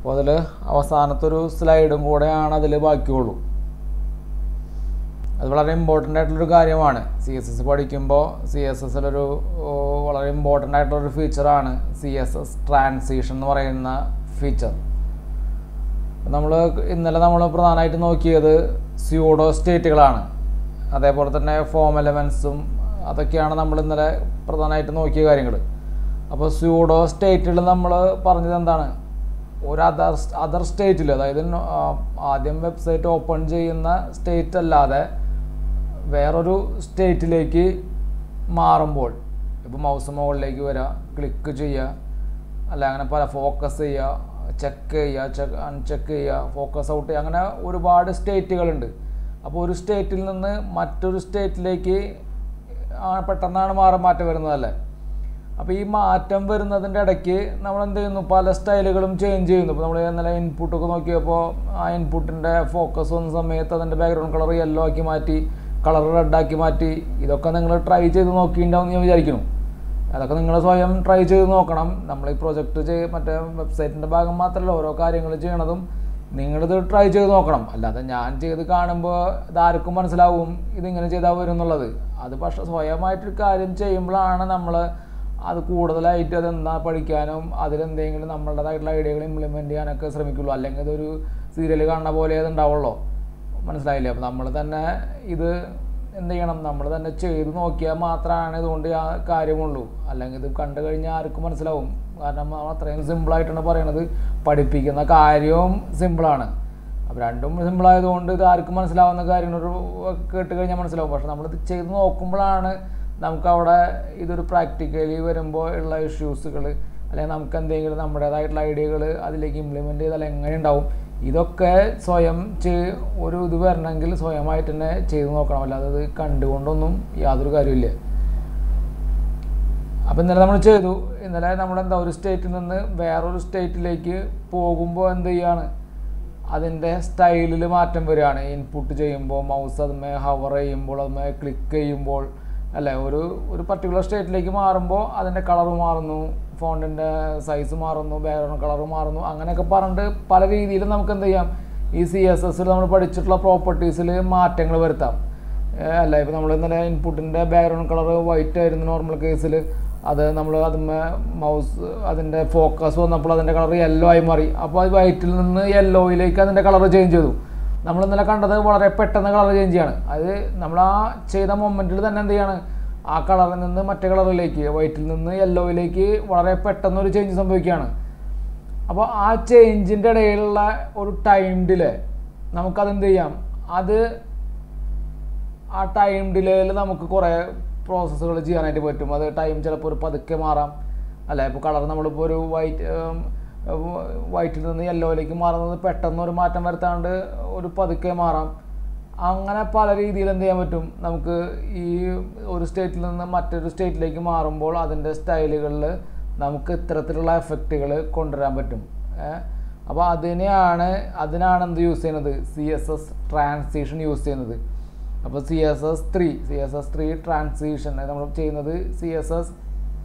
അപ്പോൾ അതിൽ അവസാനത്തെ ഒരു സ്ലൈഡും കൂടെയാണ് അതിൽ ബാക്കിയുള്ളൂ അത് വളരെ ഇമ്പോർട്ടൻ്റ് ആയിട്ടുള്ളൊരു കാര്യമാണ് സി എസ് എസ് പഠിക്കുമ്പോൾ സി എസ് എസിലൊരു വളരെ ഇമ്പോർട്ടൻ്റ് ആയിട്ടുള്ളൊരു ഫീച്ചറാണ് സി എസ് എസ് ട്രാൻസിഷൻ എന്ന് പറയുന്ന ഫീച്ചർ നമ്മൾ ഇന്നലെ നമ്മൾ പ്രധാനമായിട്ട് നോക്കിയത് സ്യൂഡോ സ്റ്റേറ്റുകളാണ് അതേപോലെ തന്നെ ഫോം എലമെൻസും അതൊക്കെയാണ് നമ്മൾ ഇന്നലെ പ്രധാനമായിട്ട് നോക്കിയ കാര്യങ്ങൾ അപ്പോൾ സ്യൂഡോ സ്റ്റേറ്റിൽ നമ്മൾ പറഞ്ഞത് എന്താണ് ഒരു അതർ അതർ സ്റ്റേറ്റിൽ അതായത് നോ- ആ, ആദ്യം വെബ്സൈറ്റ് ഓപ്പൺ ചെയ്യുന്ന സ്റ്റേറ്റ് അല്ലാതെ വേറൊരു സ്റ്റേറ്റിലേക്ക് മാറുമ്പോൾ ഇപ്പോൾ മൗസ് മുകളിലേക്ക് വരിക ക്ലിക്ക് ചെയ്യുക അല്ല അങ്ങനെ പല ഫോക്കസ് ചെയ്യുക ചെക്ക് ചെയ്യുക ചെക്ക് അൺചെക്ക് ചെയ്യുക ഫോക്കസ് ഔട്ട് ചെയ്യുക അങ്ങനെ ഒരുപാട് സ്റ്റേറ്റുകളുണ്ട് അപ്പോൾ ഒരു സ്റ്റേറ്റിൽ നിന്ന് മറ്റൊരു സ്റ്റേറ്റിലേക്ക് ആ, പെട്ടെന്നാണ് മാറി മാറ്റം വരുന്നതല്ലേ അപ്പോൾ ഈ മാറ്റം വരുന്നതിൻ്റെ ഇടയ്ക്ക് നമ്മൾ എന്ത് ചെയ്യുന്നു പല സ്റ്റൈലുകളും ചേഞ്ച് ചെയ്യുന്നു ഇപ്പോൾ നമ്മൾ ഇന്നലെ ഇൻപുട്ടൊക്കെ നോക്കിയപ്പോൾ ആ ഇൻപുട്ടിൻ്റെ ഫോക്കസ് വന്ന സമയത്ത് അതിൻ്റെ ബാക്ക്ഗ്രൗണ്ട് കളർ യെല്ലോ ആക്കി മാറ്റി കളർ റെഡ് ആക്കി മാറ്റി ഇതൊക്കെ നിങ്ങൾ ട്രൈ ചെയ്ത് നോക്കിയിട്ടുണ്ടാവും എന്ന് ഞാൻ വിചാരിക്കുന്നു അതൊക്കെ നിങ്ങൾ സ്വയം ട്രൈ ചെയ്ത് നോക്കണം നമ്മൾ ഈ പ്രൊജക്റ്റ് ചെയ്ത് മറ്റേ വെബ്സൈറ്റിൻ്റെ ഭാഗം മാത്രമല്ല ഓരോ കാര്യങ്ങൾ ചെയ്യണതും നിങ്ങളിത് ട്രൈ ചെയ്ത് നോക്കണം അല്ലാതെ ഞാൻ ചെയ്ത് കാണുമ്പോൾ ഇതാർക്കും മനസ്സിലാവും ഇതിങ്ങനെ ചെയ്താൽ വരും എന്നുള്ളത് അത് പക്ഷേ സ്വയമായിട്ടൊരു കാര്യം ചെയ്യുമ്പോഴാണ് നമ്മൾ അത് കൂടുതലായിട്ട് അതെന്താ പഠിക്കാനും അതിലെന്തെങ്കിലും നമ്മളുടേതായിട്ടുള്ള ഐഡിയകൾ ഇംപ്ലിമെൻറ്റ് ചെയ്യാനൊക്കെ ശ്രമിക്കുള്ളൂ അല്ലെങ്കിൽ ഇതൊരു സീരിയൽ കാണുന്ന പോലെ അത് ഉണ്ടാവുള്ളൂ മനസ്സിലായില്ലേ അപ്പോൾ നമ്മൾ തന്നെ ഇത് എന്ത് ചെയ്യണം നമ്മൾ തന്നെ ചെയ്ത് നോക്കിയാൽ മാത്രമാണ് ഇതുകൊണ്ട് ആ കാര്യമുള്ളൂ അല്ലെങ്കിൽ ഇത് കണ്ടു കഴിഞ്ഞാൽ ആർക്കും മനസ്സിലാവും കാരണം നമ്മൾ അത്രയും സിമ്പിളായിട്ടാണ് പറയണത് പഠിപ്പിക്കുന്ന കാര്യവും സിമ്പിളാണ് അപ്പോൾ രണ്ടും സിമ്പിളായതുകൊണ്ട് ഇത് ആർക്കും മനസ്സിലാവുന്ന കാര്യം ഒരു കേട്ട് കഴിഞ്ഞാൽ മനസ്സിലാവും പക്ഷെ നമ്മളിത് ചെയ്ത് നോക്കുമ്പോഴാണ് നമുക്കവിടെ ഇതൊരു പ്രാക്ടിക്കലി വരുമ്പോൾ ഉള്ള ഇഷ്യൂസുകൾ അല്ലെങ്കിൽ നമുക്ക് എന്തെങ്കിലും നമ്മുടേതായിട്ടുള്ള ഐഡിയകൾ അതിലേക്ക് ഇംപ്ലിമെൻറ്റ് ചെയ്താൽ എങ്ങനെ ഉണ്ടാവും ഇതൊക്കെ സ്വയം ചെയ് ഒരു ഇത് വരണമെങ്കിൽ സ്വയമായിട്ട് തന്നെ ചെയ്ത് നോക്കണം അല്ലാതെ ഇത് കണ്ടുകൊണ്ടൊന്നും യാതൊരു കാര്യമില്ല അപ്പോൾ ഇന്നലെ നമ്മൾ ചെയ്തു ഇന്നലെ നമ്മളെന്താ ഒരു സ്റ്റേറ്റിൽ നിന്ന് വേറൊരു സ്റ്റേറ്റിലേക്ക് പോകുമ്പോൾ എന്ത് ചെയ്യാണ് അതിൻ്റെ സ്റ്റൈലിൽ മാറ്റം വരികയാണ് ഇൻപുട്ട് ചെയ്യുമ്പോൾ മൗസ് അതുമേ ഹവർ ചെയ്യുമ്പോൾ അതുമേ ക്ലിക്ക് ചെയ്യുമ്പോൾ അല്ലേ ഒരു ഒരു പർട്ടിക്കുലർ സ്റ്റേറ്റിലേക്ക് മാറുമ്പോൾ അതിൻ്റെ കളർ മാറുന്നു ഫോണിൻ്റെ സൈസ് മാറുന്നു ബാക്ക്ഗ്രൗണ്ട് കളർ മാറുന്നു അങ്ങനെയൊക്കെ പറഞ്ഞിട്ട് പല രീതിയിലും നമുക്ക് എന്ത് ചെയ്യാം ഈ സി എസ് എസിൽ നമ്മൾ പഠിച്ചിട്ടുള്ള പ്രോപ്പർട്ടീസിൽ മാറ്റങ്ങൾ വരുത്താം ഏഹ് അല്ല ഇപ്പോൾ നമ്മൾ ഇന്നലെ ഇൻപുട്ടിൻ്റെ ബാക്ക്ഗ്രൗണ്ട് കളർ വൈറ്റ് ആയിരുന്നു നോർമൽ കേസിൽ അത് നമ്മൾ അതിന്മേ മൗസ് അതിൻ്റെ ഫോക്കസ് വന്നപ്പോൾ അതിൻ്റെ കളർ യെല്ലോ ആയി മാറി അപ്പോൾ അത് വൈറ്റിൽ നിന്ന് യെല്ലോയിലേക്ക് അതിൻ്റെ കളർ ചേഞ്ച് ചെയ്തു നമ്മൾ ഇന്നലെ കണ്ടത് വളരെ പെട്ടെന്ന് കളർ ചേഞ്ച് ചെയ്യാണ് അത് നമ്മൾ ആ ചെയ്ത മൊമെൻറ്റിൽ തന്നെ എന്ത് ചെയ്യാണ് ആ കളറിൽ നിന്ന് മറ്റേ കളറിലേക്ക് വൈറ്റിൽ നിന്ന് യെല്ലോയിലേക്ക് വളരെ പെട്ടെന്ന് ഒരു ചേഞ്ച് സംഭവിക്കുകയാണ് അപ്പോൾ ആ ചേഞ്ചിൻ്റെ ഇടയിലുള്ള ഒരു ടൈം ഡിലേ നമുക്കതെന്ത് ചെയ്യാം അത് ആ ടൈം ഡിലേയിൽ നമുക്ക് കുറേ പ്രോസസ്സുകൾ ചെയ്യാനായിട്ട് പറ്റും അത് ടൈം ചിലപ്പോൾ ഒരു പതുക്കെ മാറാം അല്ല ഇപ്പോൾ കളർ നമ്മളിപ്പോൾ ഒരു വൈറ്റ് വൈറ്റിൽ നിന്ന് യെല്ലോയിലേക്ക് മാറുന്നത് പെട്ടെന്ന് ഒരു മാറ്റം വരുത്താണ്ട് ഒരു പതുക്കെ മാറാം അങ്ങനെ പല രീതിയിൽ എന്ത് ചെയ്യാൻ പറ്റും നമുക്ക് ഈ ഒരു സ്റ്റേറ്റിൽ നിന്ന് മറ്റൊരു സ്റ്റേറ്റിലേക്ക് മാറുമ്പോൾ അതിൻ്റെ സ്റ്റൈലുകളിൽ നമുക്ക് ഇത്തരത്തിലുള്ള എഫക്റ്റുകൾ കൊണ്ടുവരാൻ പറ്റും അപ്പോൾ അതിനെയാണ് അതിനാണ് എന്ത് യൂസ് ചെയ്യുന്നത് C S S transition use ചെയ്യുന്നത് അപ്പോൾ C S S three C S S three transition നമ്മൾ ചെയ്യുന്നത് സി എസ് എസ്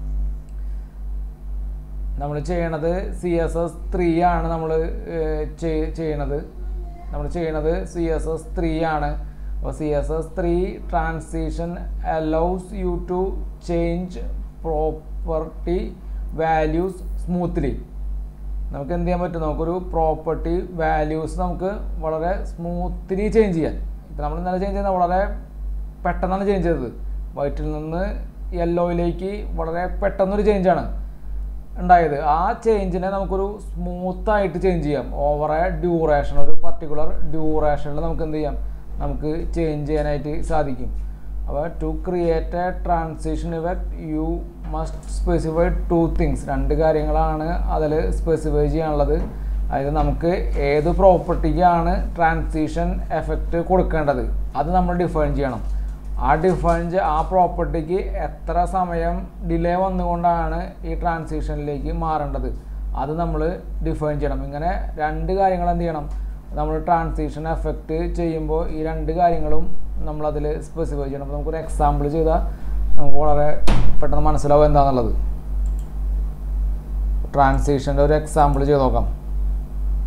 നമ്മൾ ചെയ്യണത് സി എസ് എസ് ത്രീ ആണ് നമ്മൾ ചെയ്യണത് നമ്മൾ ചെയ്യണത് സി എസ് എസ് ത്രീ ആണ് അപ്പോൾ C S S three transition allows you to change property values smoothly നമുക്ക് എന്ത് ചെയ്യാൻ പറ്റും നമുക്കൊരു പ്രോപ്പർട്ടി വാല്യൂസ് നമുക്ക് വളരെ സ്മൂത്ത്ലി ചേഞ്ച് ചെയ്യാൻ ഇപ്പം നമ്മൾ ഇന്നലെ ചേഞ്ച് ചെയ്യുന്നത് വളരെ പെട്ടെന്നാണ് ചേഞ്ച് ചെയ്തത് വൈറ്റിൽ നിന്ന് യെല്ലോയിലേക്ക് വളരെ പെട്ടെന്നൊരു ചേഞ്ചാണ് ഉണ്ടായത് ആ ചേഞ്ചിനെ നമുക്കൊരു സ്മൂത്തായിട്ട് ചേഞ്ച് ചെയ്യാം ഓവർ ഡ്യൂറേഷൻ ഒരു പർട്ടിക്കുലർ ഡ്യൂറേഷനിൽ നമുക്ക് എന്ത് ചെയ്യാം നമുക്ക് ചേഞ്ച് ചെയ്യാനായിട്ട് സാധിക്കും അപ്പോൾ to create a transition effect you must specify two things രണ്ട് കാര്യങ്ങളാണ് അതിൽ സ്പെസിഫൈ ചെയ്യാനുള്ളത് അതായത് നമുക്ക് ഏത് പ്രോപ്പർട്ടിക്കാണ് ട്രാൻസിഷൻ എഫക്റ്റ് കൊടുക്കേണ്ടത് അത് നമ്മൾ ഡിഫൈൻ ചെയ്യണം ആ ഡിഫൈൻ ആ പ്രോപ്പർട്ടിക്ക് എത്ര സമയം ഡിലേ വന്നുകൊണ്ടാണ് ഈ ട്രാൻസിഷനിലേക്ക് മാറേണ്ടത് അത് നമ്മൾ ഡിഫൈൻ ചെയ്യണം ഇങ്ങനെ രണ്ട് കാര്യങ്ങൾ എന്ത് ചെയ്യണം നമ്മൾ ട്രാൻസിഷൻ എഫക്റ്റ് ചെയ്യുമ്പോൾ ഈ രണ്ട് കാര്യങ്ങളും നമ്മളതിൽ സ്പെസിഫൈ ചെയ്യണം അപ്പോൾ നമുക്കൊരു എക്സാമ്പിൾ ചെയ്താൽ നമുക്ക് വളരെ പെട്ടെന്ന് മനസ്സിലാവും എന്താണെന്നുള്ളത് ട്രാൻസിഷൻ്റെ ഒരു എക്സാമ്പിൾ ചെയ്ത് നോക്കാം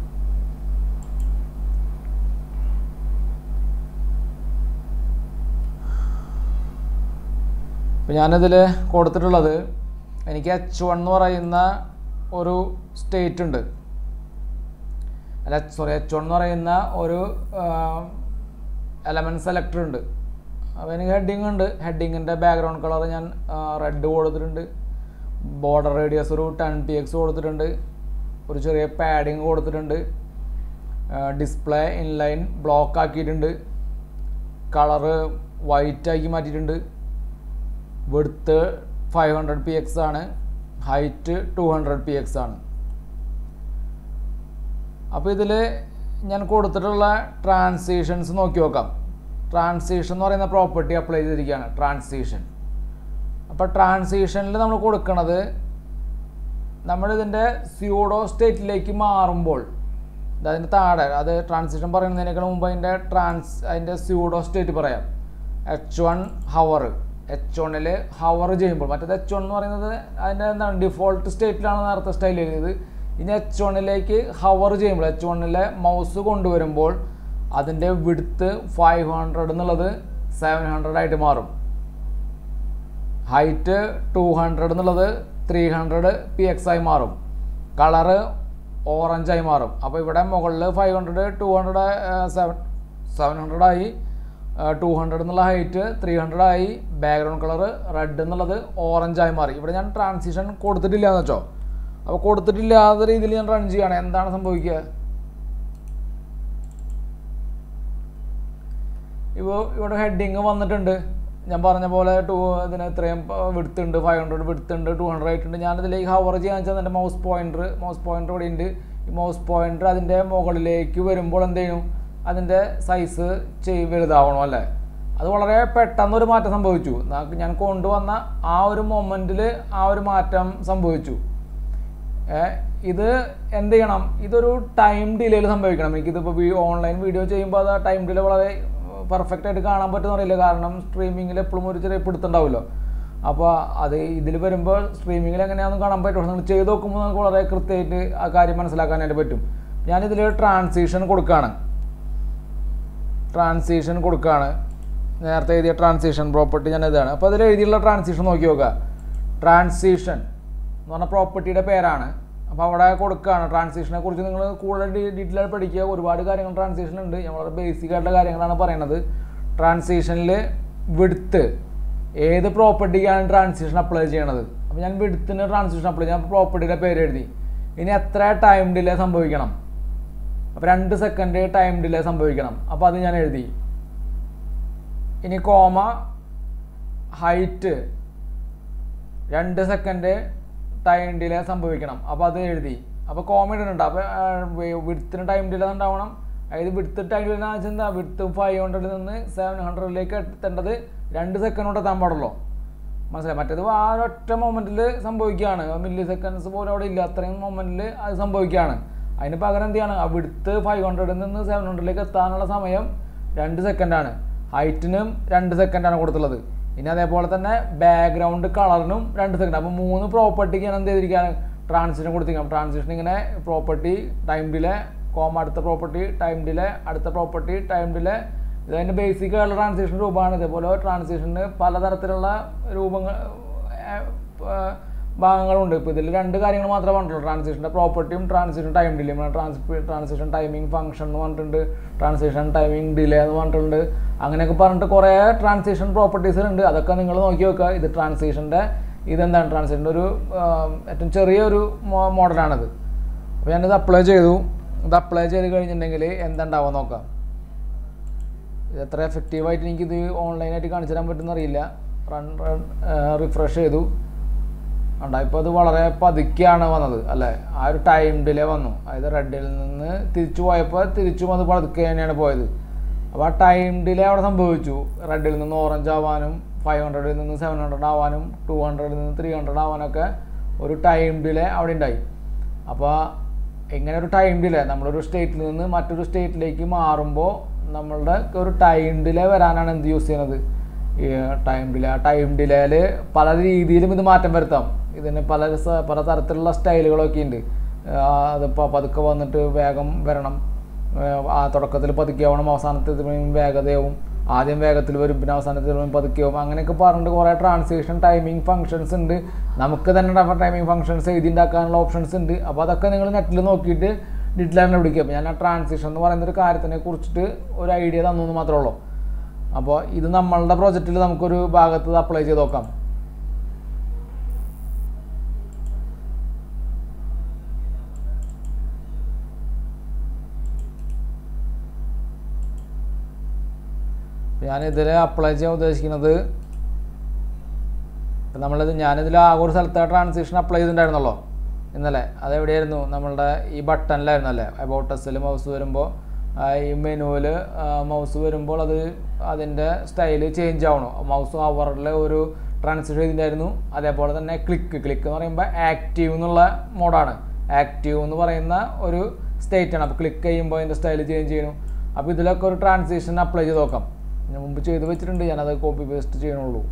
അപ്പോൾ ഞാനിതിൽ കൊടുത്തിട്ടുള്ളത് എനിക്ക് എച്ച് വൺ എന്ന് പറയുന്ന ഒരു സ്റ്റേറ്റ് ഉണ്ട് അല്ല സോറി എച്ച് വൺ എന്ന് പറയുന്ന ഒരു എലമെൻറ്റ് സെലക്ടർ ഉണ്ട് അപ്പോൾ എനിക്ക് ഹെഡിങ് ഉണ്ട് ഹെഡിങ്ങിൻ്റെ ബാക്ക്ഗ്രൗണ്ട് കളർ ഞാൻ റെഡ് കൊടുത്തിട്ടുണ്ട് ബോർഡർ റേഡിയസ് ഒരു ടെൻ പി എക്സ് കൊടുത്തിട്ടുണ്ട് ഒരു ചെറിയ പാഡിങ് കൊടുത്തിട്ടുണ്ട് ഡിസ്പ്ലേ ഇൻലൈൻ ബ്ലോക്ക് ആക്കിയിട്ടുണ്ട് കളറ് വൈറ്റ് ആക്കി മാറ്റിയിട്ടുണ്ട് width five hundred P X ആണ് height two hundred P X ആണ് അപ്പോൾ ഇതിൽ ഞാൻ കൊടുത്തിട്ടുള്ള ട്രാൻസിഷൻസ് നോക്കി നോക്കാം ട്രാൻസിഷൻ എന്ന് പറയുന്ന പ്രോപ്പർട്ടി അപ്ലൈ ചെയ്തിരിക്കുകയാണ് ട്രാൻസിഷൻ അപ്പോൾ ട്രാൻസിഷനിൽ നമ്മൾ കൊടുക്കുന്നത് നമ്മളിതിൻ്റെ സ്യൂഡോ സ്റ്റേറ്റിലേക്ക് മാറുമ്പോൾ അതിൻ്റെ താഴെ അത് ട്രാൻസിഷൻ പറയുന്നതിനേക്കാൾ മുമ്പ് അതിൻ്റെ ട്രാൻസ് അതിൻ്റെ സ്യൂഡോ സ്റ്റേറ്റ് പറയാം എച്ച് വൺ ഹവർ എച്ച് വണ്ണിൽ ഹവർ ചെയ്യുമ്പോൾ മറ്റേത് എച്ച് വൺ എന്ന് പറയുന്നത് അതിൻ്റെ എന്താണ് ഡിഫോൾട്ട് സ്റ്റേറ്റിലാണ് നേരത്തെ സ്റ്റൈൽ എഴുതിയത് ഇനി എച്ച് വണ്ണിലേക്ക് ഹവർ ചെയ്യുമ്പോൾ എച്ച് വണ്ണിലെ മൗസ് കൊണ്ടുവരുമ്പോൾ അതിൻ്റെ വിടുത്ത് ഫൈവ് ഹൺഡ്രഡ് എന്നുള്ളത് സെവൻ ഹൺഡ്രഡ് ആയിട്ട് മാറും ഹൈറ്റ് ടു ഹൺഡ്രഡ് എന്നുള്ളത് ത്രീ ഹൺഡ്രഡ് പി എക്സ് ആയി മാറും കളറ് ഓറഞ്ചായി മാറും അപ്പോൾ ഇവിടെ മുകളിൽ five hundred two hundred seven seven hundred ആയി ടു ഹൺഡ്രഡ് എന്നുള്ള ഹൈറ്റ് ത്രീ ഹൺഡ്രഡ് ആയി ബാക്ക്ഗ്രൗണ്ട് കളർ റെഡ് എന്നുള്ളത് ഓറഞ്ചായി മാറി ഇവിടെ ഞാൻ ട്രാൻസിഷൻ കൊടുത്തിട്ടില്ല എന്ന് വെച്ചോ അപ്പോൾ കൊടുത്തിട്ടില്ലാത്ത രീതിയിൽ ഞാൻ റൺ ചെയ്യുകയാണ് എന്താണ് സംഭവിക്കുക ഇപ്പോൾ ഇവിടെ ഹെഡിങ് വന്നിട്ടുണ്ട് ഞാൻ പറഞ്ഞ പോലെ ടു ഇതിന് ഇത്രയും വിടുത്തുണ്ട് ഫൈവ് ഹൺഡ്രഡ് വിടുത്തുണ്ട് ടു ഹൺഡ്രഡ് ആയിട്ടുണ്ട് ഞാനിതിലേക്ക് ഹവർ ചെയ്യാൻ വെച്ചാൽ എൻ്റെ മൗസ് പോയിൻ്റർ മൗസ് പോയിൻ്റർ ഇവിടെ ഉണ്ട് ഈ മൗസ് പോയിൻ്റർ അതിൻ്റെ മുകളിലേക്ക് വരുമ്പോൾ എന്ത് ചെയ്യും അതിൻ്റെ സൈസ് ചെയ് വലുതാവണം അല്ലേ അത് വളരെ പെട്ടെന്നൊരു മാറ്റം സംഭവിച്ചു ഞാൻ കൊണ്ടുവന്ന ആ ഒരു മൊമെൻറ്റിൽ ആ ഒരു മാറ്റം സംഭവിച്ചു ഇത് എന്ത് ചെയ്യണം ഇതൊരു ടൈം ഡിലേയിൽ സംഭവിക്കണം എനിക്കിതിപ്പോൾ ഓൺലൈൻ വീഡിയോ ചെയ്യുമ്പോൾ അത് ആ ടൈം ഡിലേ വളരെ പെർഫെക്റ്റ് ആയിട്ട് കാണാൻ പറ്റുമെന്ന് അറിയില്ല കാരണം സ്ട്രീമിങ്ങിൽ എപ്പോഴും ഒരു ചെറിയ പിടുത്തുണ്ടാവുമല്ലോ അപ്പോൾ അത് ഇതിൽ വരുമ്പോൾ സ്ട്രീമിങ്ങിൽ എങ്ങനെയാണെന്ന് കാണാൻ പറ്റും നിങ്ങൾ ചെയ്ത് നോക്കുമ്പോൾ നമുക്ക് വളരെ കൃത്യമായിട്ട് ആ കാര്യം മനസ്സിലാക്കാനായിട്ട് പറ്റും ഞാനിതിൽ ട്രാൻസിഷൻ കൊടുക്കുകയാണ് ട്രാൻസിഷൻ കൊടുക്കുകയാണ് നേരത്തെ എഴുതിയ ട്രാൻസിഷൻ പ്രോപ്പർട്ടി ഞാൻ ഇതാണ് അപ്പോൾ അതിൽ എഴുതിയുള്ള ട്രാൻസിഷൻ നോക്കി നോക്കുക ട്രാൻസിഷൻ എന്ന് പറഞ്ഞ പ്രോപ്പർട്ടിയുടെ പേരാണ് അപ്പോൾ അവിടെ കൊടുക്കുകയാണ് ട്രാൻസിഷനെ കുറിച്ച് നിങ്ങൾ കൂടുതൽ ഡീറ്റെയിൽ ആയിട്ട് പഠിക്കുക ഒരുപാട് കാര്യങ്ങൾ ട്രാൻസിഷൻ ഉണ്ട് ഞാൻ വളരെ ബേസിക് ആയിട്ടുള്ള കാര്യങ്ങളാണ് പറയുന്നത് ട്രാൻസിഷനിൽ വിടുത്ത് ഏത് പ്രോപ്പർട്ടിക്കാണ് ട്രാൻസിഷൻ അപ്ലൈ ചെയ്യണത് അപ്പോൾ ഞാൻ വിടുത്തിന് ട്രാൻസിഷൻ അപ്ലൈ ചെയ്യാം പ്രോപ്പർട്ടിയുടെ പേര് എഴുതി ഇനി എത്ര ടൈം ഡിലേ സംഭവിക്കണം അപ്പോൾ രണ്ട് സെക്കൻഡ് ടൈം ഡിലേ സംഭവിക്കണം അപ്പോൾ അത് ഞാൻ എഴുതി ഇനി കോമ ഹൈറ്റ് രണ്ട് സെക്കൻഡ് ടൈം ഡിലേ സംഭവിക്കണം അപ്പോൾ അത് എഴുതി അപ്പോൾ കോമ ഇടുന്നുണ്ട് അപ്പോൾ വിടുത്തിന് ടൈം ഡിലേ ഉണ്ടാവണം അതായത് വിടുത്ത് ടൈം ഡിലേ എന്ന് വെച്ചാൽ എന്താ വിടുത്ത് ഫൈവ് ഹൺഡ്രഡിൽ നിന്ന് സെവൻ ഹൺഡ്രഡിലേക്ക് എത്തേണ്ടത് രണ്ട് സെക്കൻഡ് കൊണ്ട് എത്താൻ പാടുള്ളൂ മനസ്സിലായി മറ്റേത് ആ ഒറ്റ മൊമെൻറ്റിൽ സംഭവിക്കുകയാണ് മില്ലി സെക്കൻഡ്സ് പോലും അവിടെ ഇല്ല അത്രയും മൊമെൻറ്റിൽ അത് സംഭവിക്കുകയാണ് അതിന് പകരം എന്ത് ചെയ്യാണ് ആ വിടുത്ത് ഫൈവ് ഹൺഡ്രഡിൽ നിന്ന് സെവൻ ഹൺഡ്രഡിലേക്ക് എത്താനുള്ള സമയം രണ്ട് സെക്കൻഡാണ് ഹൈറ്റിനും രണ്ട് സെക്കൻഡാണ് കൊടുത്തുള്ളത് ഇനി അതേപോലെ തന്നെ ബാക്ക്ഗ്രൗണ്ട് കളറിനും രണ്ട് സെക്കൻഡ് അപ്പോൾ മൂന്ന് പ്രോപ്പർട്ടിക്ക് ഞാൻ എന്ത് ചെയ്തിരിക്കുകയാണ് ട്രാൻസിഷൻ കൊടുത്തിരിക്കാം ട്രാൻസിഷൻ ഇങ്ങനെ പ്രോപ്പർട്ടി ടൈം ഡിലേ കോമ അടുത്ത പ്രോപ്പർട്ടി ടൈം ഡിലേ അടുത്ത പ്രോപ്പർട്ടി ടൈം ഡിലേ ഇതിൻ്റെ ബേസിക് ആയിട്ടുള്ള ട്രാൻസിഷൻ രൂപമാണ് ഇതേപോലെ ട്രാൻസിഷന് പലതരത്തിലുള്ള രൂപങ്ങൾ ഭാഗങ്ങളുണ്ട് ഇപ്പോൾ ഇതിൽ രണ്ട് കാര്യങ്ങൾ മാത്രമേ പറഞ്ഞിട്ടുള്ളൂ ട്രാൻസിഷൻ്റെ പ്രോപ്പർട്ടിയും ട്രാൻസിഷൻ ടൈം ഡിലേയും ട്രാൻസ് ട്രാൻസിഷൻ ടൈമിംഗ് ഫംഗ്ഷൻ എന്ന് പറഞ്ഞിട്ടുണ്ട് ട്രാൻസിഷൻ ടൈമിംഗ് ഡിലേ എന്ന് പറഞ്ഞിട്ടുണ്ട് അങ്ങനെയൊക്കെ പറഞ്ഞിട്ട് കുറേ ട്രാൻസിഷൻ പ്രോപ്പർട്ടീസ് ഉണ്ട് അതൊക്കെ നിങ്ങൾ നോക്കി വെക്കുക ഇത് ട്രാൻസിഷൻ്റെ ഇതെന്താണ് ട്രാൻസിഷൻ്റെ ഒരു ഏറ്റവും ചെറിയൊരു മോഡലാണിത് അപ്പോൾ ഞാനിത് അപ്ലൈ ചെയ്തു ഇത് അപ്ലൈ ചെയ്ത് കഴിഞ്ഞിട്ടുണ്ടെങ്കിൽ എന്തുണ്ടാവുക നോക്കാം ഇത് എത്ര എഫക്റ്റീവായിട്ട് എനിക്കിത് ഓൺലൈനായിട്ട് കാണിച്ചു തരാൻ പറ്റുമെന്ന് അറിയില്ല റൺ റൺ റിഫ്രഷ് ചെയ്തു ഉണ്ട് ഇപ്പോൾ അത് വളരെ പതുക്കെയാണ് വന്നത് അല്ലേ ആ ഒരു ടൈം ഡിലേ വന്നു അതായത് റെഡിൽ നിന്ന് തിരിച്ചു പോയപ്പോൾ തിരിച്ചും അത് പതുക്കെ തന്നെയാണ് പോയത് അപ്പോൾ ആ ടൈം ഡിലേ അവിടെ സംഭവിച്ചു റെഡിൽ നിന്ന് ഓറഞ്ച് ആവാനും ഫൈവ് ഹൺഡ്രഡിൽ നിന്ന് സെവൻ ഹൺഡ്രഡ് ആവാനും ടു ഹൺഡ്രഡിൽ നിന്ന് ത്രീ ഹൺഡ്രഡ് ആവാനൊക്കെ ഒരു ടൈം ഡിലേ അവിടെ ഉണ്ടായി അപ്പോൾ ഇങ്ങനെ ഒരു ടൈം ഡിലേ നമ്മളൊരു സ്റ്റേറ്റിൽ നിന്ന് മറ്റൊരു സ്റ്റേറ്റിലേക്ക് മാറുമ്പോൾ നമ്മളുടെ ഒരു ടൈം ഡിലേ വരാനാണ് എന്ത് യൂസ് ചെയ്യുന്നത് ഈ ടൈം ഡിലേ ആ ടൈം ഡിലേയിൽ പല രീതിയിലും ഇത് മാറ്റം വരുത്താം ഇതിന് പല സ- പല തരത്തിലുള്ള സ്റ്റൈലുകളൊക്കെ ഉണ്ട് അത് പതുക്കെ വന്നിട്ട് വേഗം വരണം ആ തുടക്കത്തിൽ പതുക്കെ ആവണം അവസാനത്തിൽ വേഗതയാവും ആദ്യം വേഗത്തിൽ വരും പിന്നെ അവസാനത്തിൽ വരും പതുക്കെ ആവും അങ്ങനെയൊക്കെ പറഞ്ഞിട്ട് കുറേ ട്രാൻസ്ലേഷൻ ടൈമിംഗ് ഫങ്ഷൻസ് ഉണ്ട് നമുക്ക് തന്നെ ടൈമിംഗ് ഫങ്ഷൻസ് എഴുതി ഉണ്ടാക്കാനുള്ള ഓപ്ഷൻസ് ഉണ്ട് അപ്പോൾ അതൊക്കെ നിങ്ങൾ നെറ്റിൽ നോക്കിയിട്ട് ഡിറ്റിലാണ് വിളിക്കുക അപ്പോൾ ഞാൻ ആ ട്രാൻസിഷൻ എന്ന് പറയുന്ന ഒരു കാര്യത്തിനെ കുറിച്ചിട്ട് ഒരു ഐഡിയ തന്നു എന്ന് മാത്രമേ ഉള്ളൂ അപ്പോൾ ഇത് നമ്മളുടെ പ്രോജക്റ്റിൽ നമുക്കൊരു ഭാഗത്ത് അപ്ലൈ ചെയ്ത് നോക്കാം ഞാനിതിൽ അപ്ലൈ ചെയ്യാൻ ഉദ്ദേശിക്കുന്നത് ഇപ്പം നമ്മളിത് ഞാനിതിൽ ആകെ ഒരു സ്ഥലത്ത് ട്രാൻസാക്ഷൻ അപ്ലൈ ചെയ്തിട്ടുണ്ടായിരുന്നല്ലോ ഇന്നലെ അതെവിടെയായിരുന്നു നമ്മളുടെ ഈ ബട്ടണിലായിരുന്നു അല്ലേ അബൌട്ട് ടെസ്റ്റിൽ മൗസ് വരുമ്പോൾ ഈ മെനുവിൽ മൗസ് വരുമ്പോൾ അത് അതിൻ്റെ സ്റ്റൈല് ചേഞ്ച് ആവണം മൗസ് അവറിൽ ഒരു ട്രാൻസ്ലേഷൻ ചെയ്തിട്ടുണ്ടായിരുന്നു അതേപോലെ തന്നെ ക്ലിക്ക് ക്ലിക്ക് എന്ന് പറയുമ്പോൾ ആക്റ്റീവ് എന്നുള്ള മോഡാണ് ആക്റ്റീവ് എന്ന് പറയുന്ന ഒരു സ്റ്റേറ്റ് ആണ് അപ്പോൾ ക്ലിക്ക് ചെയ്യുമ്പോൾ അതിൻ്റെ സ്റ്റൈൽ ചേഞ്ച് ചെയ്യണം അപ്പോൾ ഇതിലൊക്കെ ഒരു ട്രാൻസാക്ഷൻ അപ്ലൈ ചെയ്ത് നോക്കാം ഞാൻ മുമ്പ് ചെയ്ത് വെച്ചിട്ടുണ്ട് ഞാനത് കോപ്പി പേസ്റ്റ് ചെയ്യണുള്ളൂ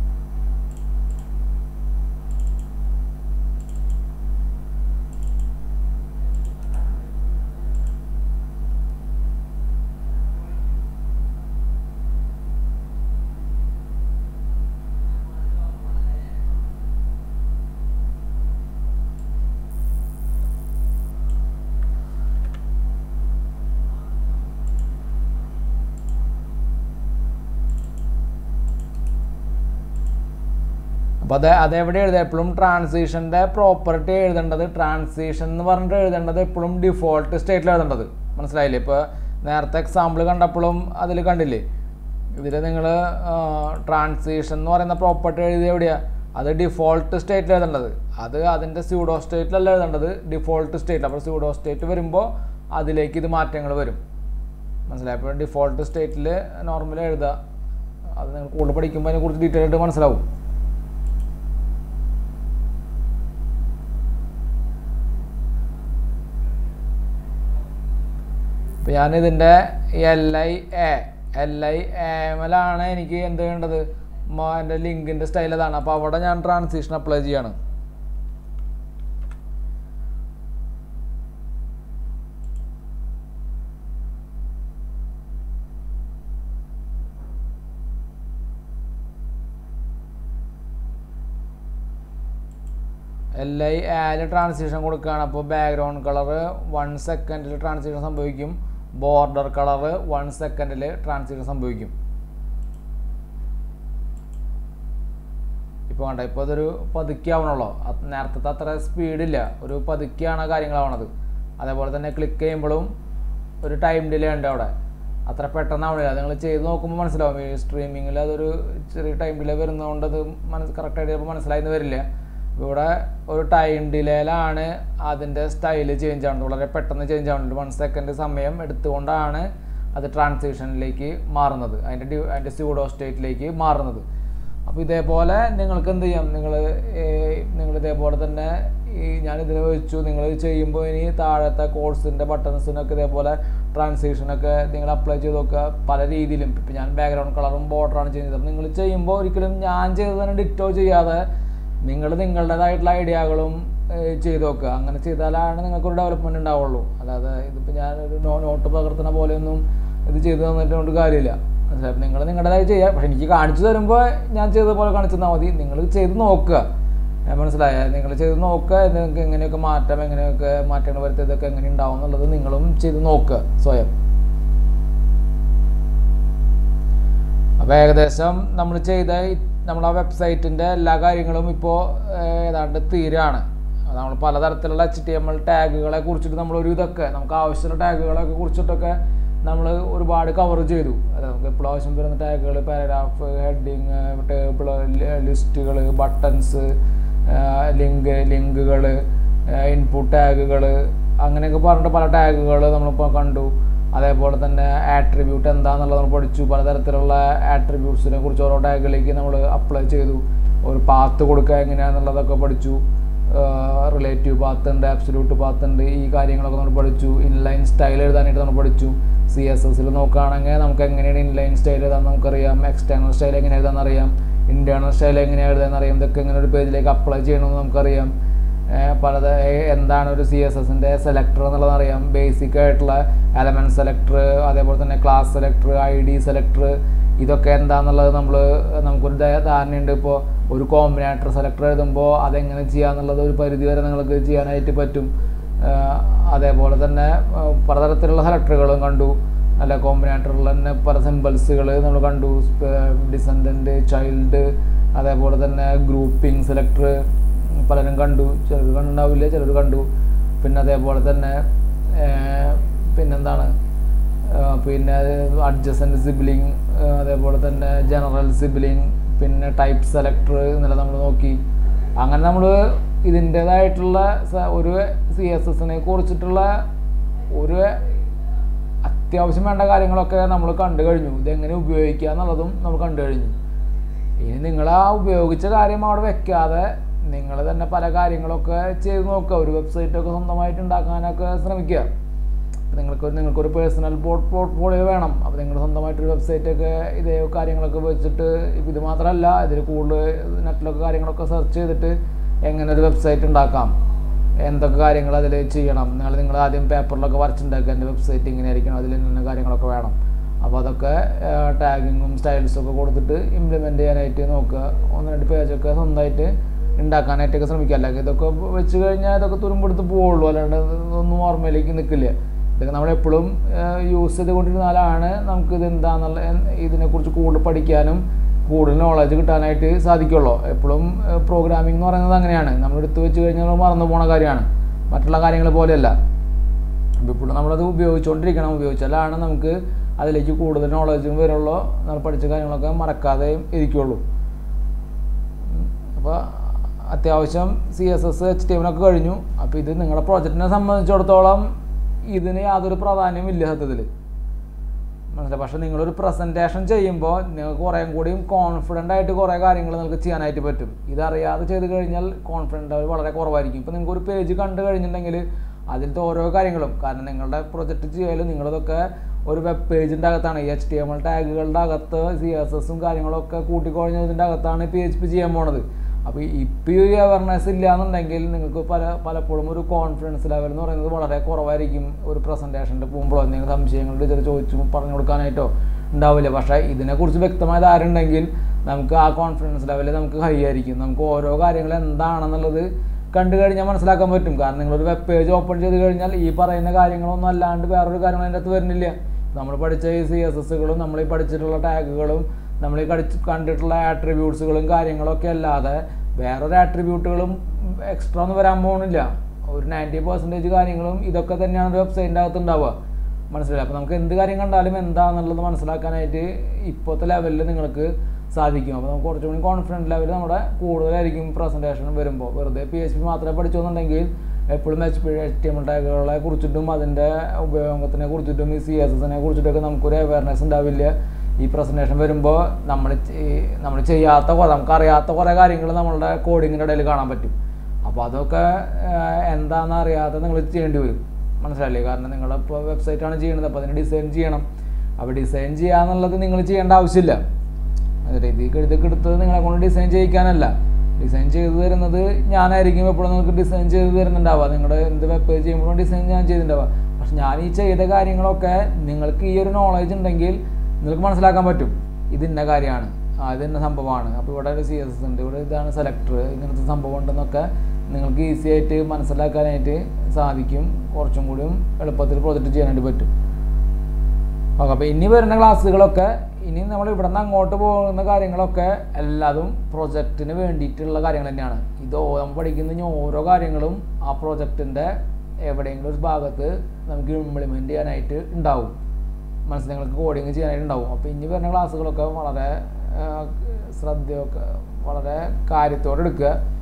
അപ്പോൾ അത് അതെവിടെ എഴുതുക എപ്പോഴും ട്രാൻസിഷൻ്റെ പ്രോപ്പർട്ടി എഴുതേണ്ടത് ട്രാൻസിഷൻ എന്ന് പറഞ്ഞിട്ട് എഴുതേണ്ടത് എപ്പോഴും ഡിഫോൾട്ട് സ്റ്റേറ്റിൽ എഴുതേണ്ടത് മനസ്സിലായില്ലേ ഇപ്പോൾ നേരത്തെ എക്സാമ്പിൾ കണ്ടപ്പോഴും അതിൽ കണ്ടില്ലേ ഇതിൽ നിങ്ങൾ ട്രാൻസിഷൻ എന്ന് പറയുന്ന പ്രോപ്പർട്ടി എഴുതി എവിടെയാണ് അത് ഡിഫോൾട്ട് സ്റ്റേറ്റിൽ എഴുതേണ്ടത് അത് അതിൻ്റെ സ്യൂഡോ സ്റ്റേറ്റിലല്ല എഴുതേണ്ടത് ഡിഫോൾട്ട് സ്റ്റേറ്റിൽ അപ്പോൾ സ്യൂഡോ സ്റ്റേറ്റ് വരുമ്പോൾ അതിലേക്ക് ഇത് മാറ്റങ്ങൾ വരും മനസ്സിലായി അപ്പോൾ ഡിഫോൾട്ട് സ്റ്റേറ്റിൽ നോർമലി എഴുതുക അത് നിങ്ങൾ കൂടുതൽ പഠിക്കുമ്പോൾ അതിനെക്കുറിച്ച് ഡീറ്റെയിൽ ആയിട്ട് മനസ്സിലാവും ഇപ്പം ഞാനിതിൻ്റെ L I A L I എമ്മലാണ് എനിക്ക് എന്ത് വേണ്ടത് എൻ്റെ ലിങ്കിൻ്റെ സ്റ്റൈൽ അതാണ് അപ്പോൾ അവിടെ ഞാൻ ട്രാൻസിഷൻ അപ്ലൈ ചെയ്യാണ് എൽ ഐ ആല് ട്രാൻസിഷൻ കൊടുക്കുകയാണ് അപ്പോൾ ബാക്ക്ഗ്രൗണ്ട് കളർ വൺ സെക്കൻഡിൽ ട്രാൻസിഷൻ സംഭവിക്കും ബോർഡർ കളർ വൺ സെക്കൻഡിൽ ട്രാൻസിഷൻ സംഭവിക്കും ഇപ്പോൾ കണ്ട ഇപ്പോൾ അതൊരു പതുക്കിയാവണുള്ളൂ നേരത്തെ അത്ര സ്പീഡില്ല ഒരു പതുക്കിയാണ് കാര്യങ്ങളാവണത് അതേപോലെ തന്നെ ക്ലിക്ക് ചെയ്യുമ്പോഴും ഒരു ടൈം ഡിലേ ഉണ്ട് അവിടെ അത്ര പെട്ടെന്നാവണില്ല നിങ്ങൾ ചെയ്ത് നോക്കുമ്പോൾ മനസ്സിലാവും ഈ സ്ട്രീമിങ്ങിൽ അതൊരു ചെറിയ ടൈം ഡിലേ വരുന്നതുകൊണ്ട് അത് മനസ്സ് കറക്റ്റായിട്ട് ചിലപ്പോൾ മനസ്സിലായിന്ന് വരില്ല ഇവിടെ ഒരു ടൈം ഡിലേയിലാണ് അതിൻ്റെ സ്റ്റൈല് ചേഞ്ച് ആവുന്നത് വളരെ പെട്ടെന്ന് ചേഞ്ച് ആവുന്നുണ്ട് വൺ സെക്കൻഡ് സമയം എടുത്തുകൊണ്ടാണ് അത് ട്രാൻസിഷനിലേക്ക് മാറുന്നത് അതിൻ്റെ ഡ്യൂ അതിൻ്റെ സ്യൂഡോ സ്റ്റേറ്റിലേക്ക് മാറുന്നത് അപ്പോൾ ഇതേപോലെ നിങ്ങൾക്ക് എന്ത് ചെയ്യാം നിങ്ങൾ നിങ്ങൾ ഇതേപോലെ തന്നെ ഈ ഞാൻ ഇതിൽ വെച്ചു നിങ്ങൾ ചെയ്യുമ്പോൾ ഇനി താഴത്തെ കോഴ്സിൻ്റെ ബട്ടൺസിനൊക്കെ ഇതേപോലെ ട്രാൻസിഷനൊക്കെ നിങ്ങൾ അപ്ലൈ ചെയ്ത് നോക്കുക പല രീതിയിലും ഇപ്പം ഞാൻ ബാക്ക്ഗ്രൗണ്ട് കളറും ബോർഡറാണ് ചെയ്യുന്നത് അപ്പോൾ നിങ്ങൾ ചെയ്യുമ്പോൾ ഒരിക്കലും ഞാൻ ചെയ്തത് തന്നെ ഡിറ്റോ ചെയ്യാതെ നിങ്ങൾ നിങ്ങളുടേതായിട്ടുള്ള ഐഡിയകളും ചെയ്ത് നോക്കുക അങ്ങനെ ചെയ്താലാണ് നിങ്ങൾക്കൊരു ഡെവലപ്മെൻറ്റ് ഉണ്ടാവുള്ളൂ അല്ലാതെ ഇതിപ്പോൾ ഞാനൊരു നോ നോട്ട് പകർത്തുന്ന പോലെയൊന്നും ഇത് ചെയ്ത് തന്നിട്ട് കൊണ്ട് കാര്യമില്ല മനസ്സിലായി നിങ്ങൾ നിങ്ങളുടേതായി ചെയ്യുക പക്ഷെ എനിക്ക് കാണിച്ചു തരുമ്പോൾ ഞാൻ ചെയ്ത പോലെ കാണിച്ചു തന്നാൽ മതി നിങ്ങൾ ചെയ്ത് നോക്കുക മനസ്സിലായ നിങ്ങൾ ചെയ്ത് നോക്കുക നിങ്ങൾക്ക് എങ്ങനെയൊക്കെ മാറ്റം എങ്ങനെയൊക്കെ മാറ്റങ്ങൾ വരുത്തിയതൊക്കെ എങ്ങനെ ഉണ്ടാവും എന്നുള്ളത് നിങ്ങളും ചെയ്ത് നോക്കുക സ്വയം അപ്പോൾ ഏകദേശം നമ്മൾ ചെയ്ത നമ്മൾ ആ വെബ്സൈറ്റിൻ്റെ എല്ലാ കാര്യങ്ങളും ഇപ്പോൾ ഏതാണ്ട് തീരാണ് നമ്മൾ പലതരത്തിലുള്ള എച്ച് ടി എം എൽ ടാഗുകളെ കുറിച്ചിട്ട് നമ്മളൊരു ഇതൊക്കെ നമുക്ക് ആവശ്യമുള്ള ടാഗുകളൊക്കെ കുറിച്ചിട്ടൊക്കെ നമ്മൾ ഒരുപാട് കവർ ചെയ്തു അതായത് നമുക്ക് എപ്പോഴും ആവശ്യം വരുന്ന ടാഗുകൾ പാരഗ്രാഫ് ഹെഡിങ് ടേബിൾ ലിസ്റ്റുകൾ ബട്ടൺസ് ലിങ്ക് ലിങ്കുകൾ ഇൻപുട്ട് ടാഗുകൾ അങ്ങനെയൊക്കെ പറഞ്ഞിട്ട് പല ടാഗുകൾ നമ്മളിപ്പോൾ കണ്ടു അതേപോലെ തന്നെ ആട്രിബ്യൂട്ട് എന്താണെന്നുള്ളത് നമ്മൾ പഠിച്ചു പലതരത്തിലുള്ള ആട്രിബ്യൂട്ട്സിനെ കുറിച്ച് ഓരോ ടാഗുകളിലേക്ക് നമ്മൾ അപ്ലൈ ചെയ്തു ഒരു പാത്ത് കൊടുക്കുക എങ്ങനെയാണെന്നുള്ളതൊക്കെ പഠിച്ചു റിലേറ്റീവ് പാത്ത് ഉണ്ട് ആബ്സല്യൂട്ട് പാത്ത് ഉണ്ട് ഈ കാര്യങ്ങളൊക്കെ നമ്മൾ പഠിച്ചു ഇൻലൈൻ സ്റ്റൈൽ എഴുതാനായിട്ട് നമ്മൾ പഠിച്ചു സി എസ് എസിൽ നോക്കുകയാണെങ്കിൽ നമുക്ക് എങ്ങനെയാണ് ഇൻലൈൻ സ്റ്റൈൽ എഴുതാൻ നമുക്കറിയാം എക്സ്റ്റേണൽ സ്റ്റൈൽ എങ്ങനെ എഴുതാൻ അറിയാം ഇൻറ്റേർണൽ സ്റ്റൈൽ എങ്ങനെയാണ് എഴുതാൻ അറിയാം ഇതൊക്കെ എങ്ങനെ ഒരു പേജിലേക്ക് അപ്ലൈ ചെയ്യണമെന്ന് നമുക്കറിയാം പലത് എന്താണ് ഒരു സി എസ് എസിൻ്റെ സെലക്ടർ എന്നുള്ളത് അറിയാം ബേസിക് ആയിട്ടുള്ള എലമെൻറ്റ് സെലക്ടർ അതേപോലെ തന്നെ class selector I D selector ഇതൊക്കെ എന്താണെന്നുള്ളത് നമ്മൾ നമുക്കൊരു ധാ- ധാരണയുണ്ട് ഇപ്പോൾ ഒരു കോമ്പിനേറ്റർ സെലക്ടർ എഴുതുമ്പോൾ അതെങ്ങനെ ചെയ്യാന്നുള്ളത് ഒരു പരിധി വരെ നിങ്ങൾക്ക് ചെയ്യാനായിട്ട് പറ്റും ആഹ് അതേപോലെ തന്നെ ആഹ് പലതരത്തിലുള്ള സെലക്ടറുകളും കണ്ടു അല്ല കോമ്പിനേറ്ററിൽ തന്നെ പല സിമ്പിൾസുകൾ നമ്മൾ കണ്ടു ഡിസെൻഡൻറ്റ് ചൈൽഡ് അതേപോലെ തന്നെ ഗ്രൂപ്പിംഗ് സെലക്ടർ പലരും കണ്ടു ചിലർ കണ്ടുണ്ടാവില്ല ചിലർ കണ്ടു പിന്നെ അതേപോലെ തന്നെ ആഹ് പിന്നെന്താണ് ആഹ് പിന്നെ അഡ്ജസൻറ്റ് സിബിലിംഗ് അതേപോലെ തന്നെ ജനറൽ സിബിലിംഗ് പിന്നെ ടൈപ്പ് സെലക്ടർ എന്നെല്ലാം നമ്മൾ നോക്കി അങ്ങനെ നമ്മൾ ഇതിൻ്റേതായിട്ടുള്ള സ- ഒരു സി എസ് എസിനെ കുറിച്ചിട്ടുള്ള ഒരു അത്യാവശ്യം വേണ്ട കാര്യങ്ങളൊക്കെ നമ്മൾ കണ്ടു കഴിഞ്ഞു ഇതെങ്ങനെ ഉപയോഗിക്കുക എന്നുള്ളതും നമ്മൾ കണ്ടു കഴിഞ്ഞു ഇനി നിങ്ങൾ ആ ഉപയോഗിച്ച കാര്യം അവിടെ വെക്കാതെ നിങ്ങൾ തന്നെ പല കാര്യങ്ങളൊക്കെ ചെയ്ത് നോക്കുക ഒരു വെബ്സൈറ്റൊക്കെ സ്വന്തമായിട്ട് ഉണ്ടാക്കാനൊക്കെ ശ്രമിക്കുക അപ്പോൾ നിങ്ങൾക്ക് നിങ്ങൾക്കൊരു പേഴ്സണൽ പോർട്ട് പോർട്ട്ഫോളിയോ വേണം അപ്പോൾ നിങ്ങൾ സ്വന്തമായിട്ടൊരു വെബ്സൈറ്റൊക്കെ ഇതേ കാര്യങ്ങളൊക്കെ വെച്ചിട്ട് ഇപ്പം ഇത് മാത്രമല്ല ഇതിൽ കൂടുതൽ നെറ്റിലൊക്കെ കാര്യങ്ങളൊക്കെ സെർച്ച് ചെയ്തിട്ട് എങ്ങനെ ഒരു വെബ്സൈറ്റ് ഉണ്ടാക്കാം എന്തൊക്കെ കാര്യങ്ങൾ അതിൽ ചെയ്യണം നിങ്ങൾ നിങ്ങൾ ആദ്യം പേപ്പറിലൊക്കെ വരച്ചുണ്ടാക്കുക എൻ്റെ വെബ്സൈറ്റ് ഇങ്ങനെ ആയിരിക്കണം അതിൽ ഇന്ന കാര്യങ്ങളൊക്കെ വേണം അപ്പോൾ അതൊക്കെ ടാഗിങ്ങും സ്റ്റൈൽസും ഒക്കെ കൊടുത്തിട്ട് ഇംപ്ലിമെൻ്റ് ചെയ്യാനായിട്ട് നോക്കുക ഒന്ന് രണ്ട് പേജൊക്കെ സ്വന്തമായിട്ട് ഉണ്ടാക്കാനായിട്ടൊക്കെ ശ്രമിക്കുക അല്ലെങ്കിൽ ഇതൊക്കെ വെച്ച് കഴിഞ്ഞാൽ ഇതൊക്കെ തുരുമ്പെടുത്ത് പോവുള്ളൂ അല്ലാണ്ട് ഇതൊന്നും ഓർമ്മയിലേക്ക് നിൽക്കില്ല ഇതൊക്കെ നമ്മളെപ്പോഴും യൂസ് ചെയ്തുകൊണ്ടിരുന്നാലാണ് നമുക്ക് ഇത് എന്താണെന്നുള്ള ഇതിനെക്കുറിച്ച് കൂടുതൽ പഠിക്കാനും കൂടുതൽ നോളജ് കിട്ടാനായിട്ട് സാധിക്കുള്ളൂ എപ്പോഴും പ്രോഗ്രാമിംഗ് എന്ന് പറയുന്നത് അങ്ങനെയാണ് നമ്മൾ എടുത്തു വെച്ച് കഴിഞ്ഞാൽ നമ്മൾ മറന്നു പോണ കാര്യമാണ് മറ്റുള്ള കാര്യങ്ങൾ പോലെയല്ല അപ്പോൾ ഇപ്പോഴും നമ്മളത് ഉപയോഗിച്ചുകൊണ്ടിരിക്കണം ഉപയോഗിച്ചാലാണ് നമുക്ക് അതിലേക്ക് കൂടുതൽ നോളജും വരുള്ളൂ നമ്മൾ പഠിച്ച കാര്യങ്ങളൊക്കെ മറക്കാതെയും ഇരിക്കുള്ളൂ അപ്പോൾ അത്യാവശ്യം C S S H T എമ്മിനൊക്കെ കഴിഞ്ഞു അപ്പോൾ ഇത് നിങ്ങളുടെ പ്രോജക്റ്റിനെ സംബന്ധിച്ചിടത്തോളം ഇതിന് യാതൊരു പ്രാധാന്യവും ഇല്ല സത്യത്തിൽ മനസ്സിലായി പക്ഷേ നിങ്ങളൊരു പ്രസൻറ്റേഷൻ ചെയ്യുമ്പോൾ നിങ്ങൾക്ക് കുറേ കൂടിയും കോൺഫിഡൻ്റ് ആയിട്ട് കുറേ കാര്യങ്ങൾ നിങ്ങൾക്ക് ചെയ്യാനായിട്ട് പറ്റും ഇതറിയാതെ ചെയ്ത് കഴിഞ്ഞാൽ കോൺഫിഡൻ്റ് ലെവൽ വളരെ കുറവായിരിക്കും ഇപ്പോൾ നിങ്ങൾക്ക് ഒരു പേജ് കണ്ടു കഴിഞ്ഞിട്ടുണ്ടെങ്കിൽ അതിലത്തെ ഓരോ കാര്യങ്ങളും കാരണം നിങ്ങളുടെ പ്രൊജക്റ്റ് ചെയ്യാലും നിങ്ങളിതൊക്കെ ഒരു വെബ് പേജിൻ്റെ അകത്താണ് ഈ എച്ച് ടി എം എൽ ടാഗുകളുടെ അകത്ത് സി എസ് എസും കാര്യങ്ങളൊക്കെ കൂട്ടിക്കുഴഞ്ഞതിൻ്റെ അകത്താണ് പി എച്ച് പി ചെയ്യാൻ പോണത് അപ്പോൾ ഇപ്പോൾ ഈ അവയർനെസ് ഇല്ല എന്നുണ്ടെങ്കിൽ നിങ്ങൾക്ക് പല പലപ്പോഴും ഒരു കോൺഫിഡൻസ് ലെവൽ എന്ന് പറയുന്നത് വളരെ കുറവായിരിക്കും ഒരു പ്രസൻറ്റേഷൻ്റെ പോകുമ്പോഴോ എന്തെങ്കിലും സംശയങ്ങൾ ടീച്ചർ ചോദിച്ചു പറഞ്ഞു കൊടുക്കാനായിട്ടോ ഉണ്ടാവില്ല പക്ഷേ ഇതിനെക്കുറിച്ച് വ്യക്തമായ ധാരണ ഉണ്ടെങ്കിൽ നമുക്ക് ആ കോൺഫിഡൻസ് ലെവൽ നമുക്ക് ഹൈ ആയിരിക്കും നമുക്ക് ഓരോ കാര്യങ്ങൾ എന്താണെന്നുള്ളത് കണ്ടു കഴിഞ്ഞാൽ മനസ്സിലാക്കാൻ പറ്റും കാരണം നിങ്ങളൊരു വെബ് പേജ് ഓപ്പൺ ചെയ്ത് കഴിഞ്ഞാൽ ഈ പറയുന്ന കാര്യങ്ങളൊന്നും അല്ലാണ്ട് വേറൊരു കാര്യങ്ങൾ അതിൻ്റെ അകത്ത് വരുന്നില്ല നമ്മൾ പഠിച്ച ഈ സി എസ് എസുകളും നമ്മൾ ഈ പഠിച്ചിട്ടുള്ള ടാഗുകളും നമ്മൾ ഈ കടിച്ച് കണ്ടിട്ടുള്ള ആട്രിബ്യൂട്ട്സുകളും കാര്യങ്ങളൊക്കെ അല്ലാതെ വേറൊരു ആട്രിബ്യൂട്ടുകളും എക്സ്ട്രാ ഒന്നും വരാൻ പോകുന്നില്ല ഒരു നയൻറ്റി പെർസെൻറ്റേജ് കാര്യങ്ങളും ഇതൊക്കെ തന്നെയാണ് ഒരു വെബ്സൈറ്റിൻ്റെ അകത്ത് ഉണ്ടാവുക മനസ്സിലായി അപ്പോൾ നമുക്ക് എന്ത് കാര്യം കണ്ടാലും എന്താണെന്നുള്ളത് മനസ്സിലാക്കാനായിട്ട് ഇപ്പോഴത്തെ ലെവലിൽ നിങ്ങൾക്ക് സാധിക്കും അപ്പോൾ നമുക്ക് കുറച്ചും കൂടി കോൺഫിഡൻറ്റ് ലെവൽ നമ്മുടെ കൂടുതലായിരിക്കും പ്രസൻറ്റേഷൻ വരുമ്പോൾ വെറുതെ പി എച്ച് പി മാത്രമേ പഠിച്ചോന്നുണ്ടെങ്കിൽ എപ്പോഴും H P H T M ടാഗുകളെ കുറിച്ചിട്ടും അതിൻ്റെ ഉപയോഗത്തിനെ കുറിച്ചിട്ടും ഈ സി എസ് എസിനെ കുറിച്ചിട്ടൊക്കെ നമുക്കൊരു അവയർനെസ് ഉണ്ടാവില്ല ഈ പ്രസൻറ്റേഷൻ വരുമ്പോൾ നമ്മൾ നമ്മൾ ചെയ്യാത്ത കുറേ നമുക്കറിയാത്ത കുറേ കാര്യങ്ങൾ നമ്മളുടെ കോഡിങ്ങിൻ്റെ ഇടയിൽ കാണാൻ പറ്റും അപ്പോൾ അതൊക്കെ ആഹ്, എന്താണെന്ന് അറിയാതെ നിങ്ങൾ ചെയ്യേണ്ടി വരും മനസ്സിലായില്ലേ കാരണം നിങ്ങളിപ്പോൾ വെബ്സൈറ്റാണ് ചെയ്യുന്നത് അപ്പോൾ അതിന് ഡിസൈൻ ചെയ്യണം അപ്പോൾ ഡിസൈൻ ചെയ്യാന്നുള്ളത് നിങ്ങൾ ചെയ്യേണ്ട ആവശ്യമില്ല അതെ ഇത് ഇതൊക്കെ എടുത്തത് നിങ്ങളെ കൊണ്ട് ഡിസൈൻ ചെയ്യിക്കാനല്ല ഡിസൈൻ ചെയ്തു തരുന്നത് ഞാനായിരിക്കും എപ്പോഴും നിങ്ങൾക്ക് ഡിസൈൻ ചെയ്ത് തരുന്നുണ്ടാവുക നിങ്ങളുടെ എന്ത് വെബ് പേജ് ചെയ്യുമ്പോഴും ഡിസൈൻ ഞാൻ ചെയ്തിട്ടുണ്ടാവുക പക്ഷെ ഞാൻ ഈ ചെയ്ത കാര്യങ്ങളൊക്കെ നിങ്ങൾക്ക് ഈ ഒരു നോളജ് ഉണ്ടെങ്കിൽ നിങ്ങൾക്ക് മനസ്സിലാക്കാൻ പറ്റും ഇത് ഇന്ന കാര്യമാണ് ആ ഇത് ഇന്ന സംഭവമാണ് അപ്പോൾ ഇവിടെ ഒരു സി എസ് എസ് ഉണ്ട് ഇവിടെ ഇതാണ് സെലക്ടർ ഇങ്ങനത്തെ സംഭവം ഉണ്ടെന്നൊക്കെ നിങ്ങൾക്ക് ഈസി ആയിട്ട് മനസ്സിലാക്കാനായിട്ട് സാധിക്കും കുറച്ചും കൂടിയും എളുപ്പത്തിൽ പ്രൊജക്റ്റ് ചെയ്യാനായിട്ട് പറ്റും ഓക്കെ അപ്പോൾ ഇനി വരുന്ന ക്ലാസ്സുകളൊക്കെ ഇനി നമ്മൾ ഇവിടെ നിന്ന് അങ്ങോട്ട് പോകുന്ന കാര്യങ്ങളൊക്കെ എല്ലാതും പ്രൊജക്റ്റിന് വേണ്ടിയിട്ടുള്ള കാര്യങ്ങൾ തന്നെയാണ് ഇത് ഓ- നമ്മൾ പഠിക്കുന്ന ഇനി ഓരോ കാര്യങ്ങളും ആ പ്രൊജക്റ്റിൻ്റെ എവിടെയെങ്കിലും ഒരു ഭാഗത്ത് നമുക്ക് ഇംപ്ലിമെൻറ്റ് ചെയ്യാനായിട്ട് ഉണ്ടാവും മനസ്സിൽ നിങ്ങൾക്ക് കോഡിങ് ചെയ്യാനായിട്ട് ഉണ്ടാവും അപ്പോൾ ഇനി വരുന്ന ക്ലാസ്സുകളൊക്കെ വളരെ ആ, ശ്രദ്ധയൊക്കെ വളരെ കാര്യത്തോടെ എടുക്കുക